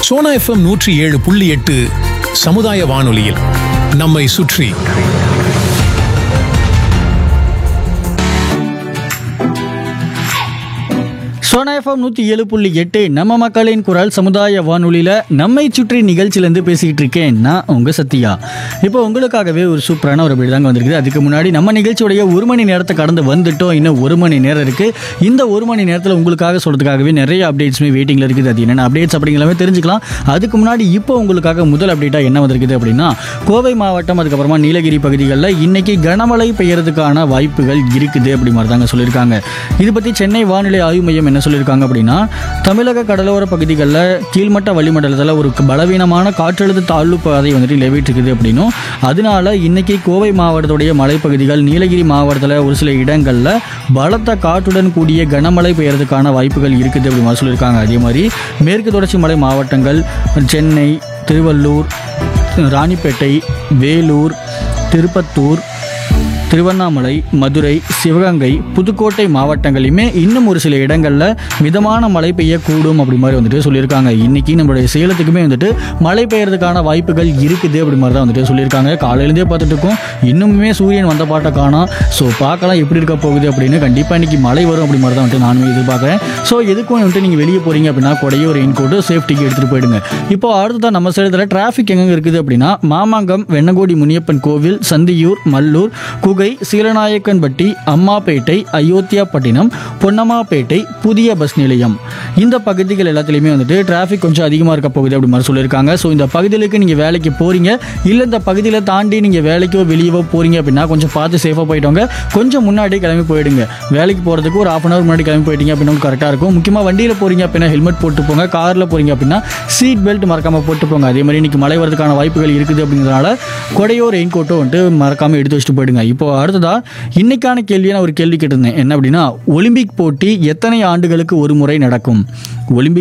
Sona FM நூற்றி ஏழு புள்ளி எட்டு சமுதாய வானொலியில் நம்மை சுற்றி சோனா எஃப்எம் நூற்றி ஏழு புள்ளி எட்டு நம்ம மக்களின் குரல் சமுதாய வானொலியில் நம்மை சுற்றி நிகழ்ச்சியிலேருந்து பேசிக்கிட்டு இருக்கேன் நான் உங்கள் சத்யா இப்போ உங்களுக்காகவே ஒரு சூப்பரான ஒரு வீடு தாங்க வந்திருக்குது அதுக்கு முன்னாடி நம்ம நிகழ்ச்சியுடைய ஒரு மணி நேரத்தை கடந்து வந்துட்டோம் இன்னும் ஒரு மணி நேரம் இருக்குது இந்த ஒரு மணி நேரத்தில் உங்களுக்காக சொல்கிறதுக்காகவே நிறைய அப்டேட்ஸுமே வெயிட்டிங்கில் இருக்குது அது என்னென்ன அப்டேட்ஸ் அப்படிங்கிறமே தெரிஞ்சுக்கலாம் அதுக்கு முன்னாடி இப்போ உங்களுக்காக முதல் அப்டேட்டாக என்ன வந்திருக்குது அப்படின்னா கோவை மாவட்டம் அதுக்கப்புறமா நீலகிரி பகுதிகளில் இன்னைக்கு கனமழை பெய்யறதுக்கான வாய்ப்புகள் இருக்குது அப்படி மாதிரி தாங்க சொல்லியிருக்காங்க இது பற்றி சென்னை வானிலை ஆய்வு மையம் என்ன சொல்லியிருக்காங்க அப்படின்னா தமிழக கடலோர பகுதிகளில் கீழ்மட்ட வளிமண்டலத்தில் ஒரு பலவீனமான காற்றழுத்த தாழ்வு பாதை வந்துட்டு நிலவிட்டு இருக்குது அப்படின்னும் அதனால இன்னைக்கு கோவை மாவட்டத்துடைய மலைப்பகுதிகள் நீலகிரி மாவட்டத்தில் ஒரு சில இடங்களில் பலத்த காற்றுடன் கூடிய கனமழை பெய்யறதுக்கான வாய்ப்புகள் இருக்குது அப்படி மாதிரி சொல்லியிருக்காங்க அதே மாதிரி மேற்கு தொடர்ச்சி மலை மாவட்டங்கள் சென்னை திருவள்ளூர் ராணிப்பேட்டை வேலூர் திருப்பத்தூர் திருவண்ணாமலை மதுரை சிவகங்கை புதுக்கோட்டை மாவட்டங்களிலுமே இன்னும் ஒரு சில இடங்களில் மிதமான மழை பெய்யக்கூடும் அப்படி மாதிரி வந்துட்டு சொல்லியிருக்காங்க இன்னைக்கு நம்மளுடைய சேலத்துக்குமே வந்துட்டு மழை பெய்யறதுக்கான வாய்ப்புகள் இருக்குது அப்படி மாதிரி தான் வந்துட்டு சொல்லியிருக்காங்க காலையிலேருந்தே பார்த்துட்டு இருக்கோம் இன்னுமே சூரியன் வந்த பாட்டை காணோம் ஸோ பார்க்கலாம் எப்படி இருக்க போகுது அப்படின்னு கண்டிப்பாக இன்னைக்கு மழை வரும் அப்படி மாதிரி தான் வந்துட்டு நானுமே எதிர்பார்க்குறேன் ஸோ எதுக்கும் வந்துட்டு நீங்கள் வெளியே போகிறீங்க அப்படின்னா கொடையோ ரெயின் கோட்டு சேஃப்டிக்கு எடுத்துகிட்டு போயிடுங்க இப்போ அடுத்ததான் நம்ம சேலத்தில் டிராஃபிக் எங்கே இருக்குது அப்படின்னா மாமாங்கம் வெண்ணகோடி முனியப்பன் கோவில் சந்தியூர் மல்லூர் குகை சீலநாயக்கன்பட்டி அம்மாப்பேட்டை அயோத்தியாப்பட்டினம் பொன்னம்மாப்பேட்டை புதிய பஸ் நிலையம் இந்த பகுதிகள் எல்லாத்துலேயுமே வந்துட்டு டிராஃபிக் கொஞ்சம் அதிகமாக இருக்க போகுது அப்படி மாதிரி சொல்லியிருக்காங்க ஸோ இந்த பகுதிகளுக்கு நீங்கள் வேலைக்கு போகிறீங்க இல்லை இந்த பகுதியில் தாண்டி நீங்கள் வேலைக்கோ வெளியவோ போகிறீங்க அப்படின்னா கொஞ்சம் பார்த்து சேஃபாக போயிட்டோங்க கொஞ்சம் முன்னாடி கிளம்பி போயிடுங்க வேலைக்கு போகிறதுக்கு ஒரு ஆஃப் அன் ஹவர் முன்னாடி கிளம்பி போயிட்டீங்க அப்படின்னா கரெக்டாக இருக்கும் முக்கியமாக வண்டியில் போகிறீங்க அப்படின்னா ஹெல்மெட் போட்டு போங்க காரில் போகிறீங்க அப்படின்னா சீட் பெல்ட் மறக்காமல் போட்டு போங்க அதே மாதிரி இன்னைக்கு மழை வரதுக்கான வாய்ப்புகள் இருக்குது அப்படிங்கிறதுனால கொடையோ ரெயின் கோட்டோ வந்துட்டு மறக்காமல் எடுத்து வச்சுட்டு போயிடுங்க இப்போ அடுத்ததா இன்னைக்கான கேள்வியை நான் ஒரு கேள்வி கேட்டிருந்தேன் என்ன அப்படின்னா ஒலிம்பிக் போட்டி எத்தனை ஆண்டுகளுக்கு ஒரு முறை நடக்கும் ஒலிம்பிக்